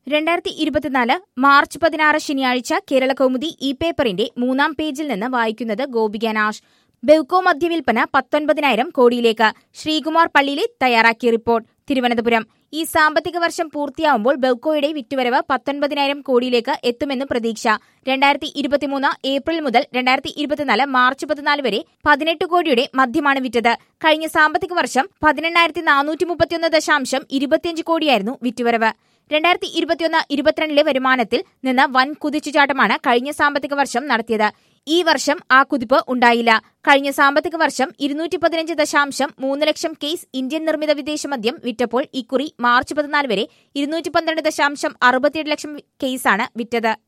രണ്ടായിരത്തി ഇരുപത്തിനാല് മാർച്ച് പതിനാറ് ശനിയാഴ്ച കേരള കൗമുദി ഈ പേപ്പറിന്റെ മൂന്നാം പേജിൽ നിന്ന് വായിക്കുന്നത് ഗോപിക നാഷ് ബെവ്കോ മദ്യവിൽപ്പന പത്തൊൻപതിനായിരം കോടിയിലേക്ക് ശ്രീകുമാർ പള്ളിയിലെ തയ്യാറാക്കിയ റിപ്പോർട്ട് തിരുവനന്തപുരം ഈ സാമ്പത്തിക വർഷം പൂർത്തിയാവുമ്പോൾ ബെവ്കോയുടെ വിറ്റുവരവ് പത്തൊൻപതിനായിരം കോടിയിലേക്ക് എത്തുമെന്ന് പ്രതീക്ഷ രണ്ടായിരത്തി ഇരുപത്തിമൂന്ന് ഏപ്രിൽ മുതൽ രണ്ടായിരത്തി ഇരുപത്തിനാല് മാർച്ച് പതിനാല് വരെ പതിനെട്ട് കോടിയുടെ മദ്യമാണ് വിറ്റത് കഴിഞ്ഞ സാമ്പത്തിക വർഷം പതിനെണ്ണായിരത്തി നാനൂറ്റി മുപ്പത്തിയൊന്ന് ദശാംശം ഇരുപത്തിയഞ്ച് കോടിയായിരുന്നു വിറ്റുവരവ് രണ്ടായിരത്തി ഇരുപത്തിയൊന്ന് ഇരുപത്തിരണ്ടിലെ വരുമാനത്തിൽ നിന്ന് വൻ കുതിച്ചുചാട്ടമാണ് കഴിഞ്ഞ സാമ്പത്തിക വർഷം നടത്തിയത് ഈ വർഷം ആ കുതിപ്പ് ഉണ്ടായില്ല കഴിഞ്ഞ സാമ്പത്തിക വർഷം ഇരുന്നൂറ്റി പതിനഞ്ച് ദശാംശം മൂന്ന് ലക്ഷം കേസ് ഇന്ത്യൻ നിർമ്മിത വിദേശ മദ്യം വിറ്റപ്പോൾ ഇക്കുറി മാർച്ച് പതിനാല് വരെ ഇരുന്നൂറ്റി പന്ത്രണ്ട് ദശാംശം അറുപത്തിയേഴ് ലക്ഷം കേസാണ് വിറ്റത്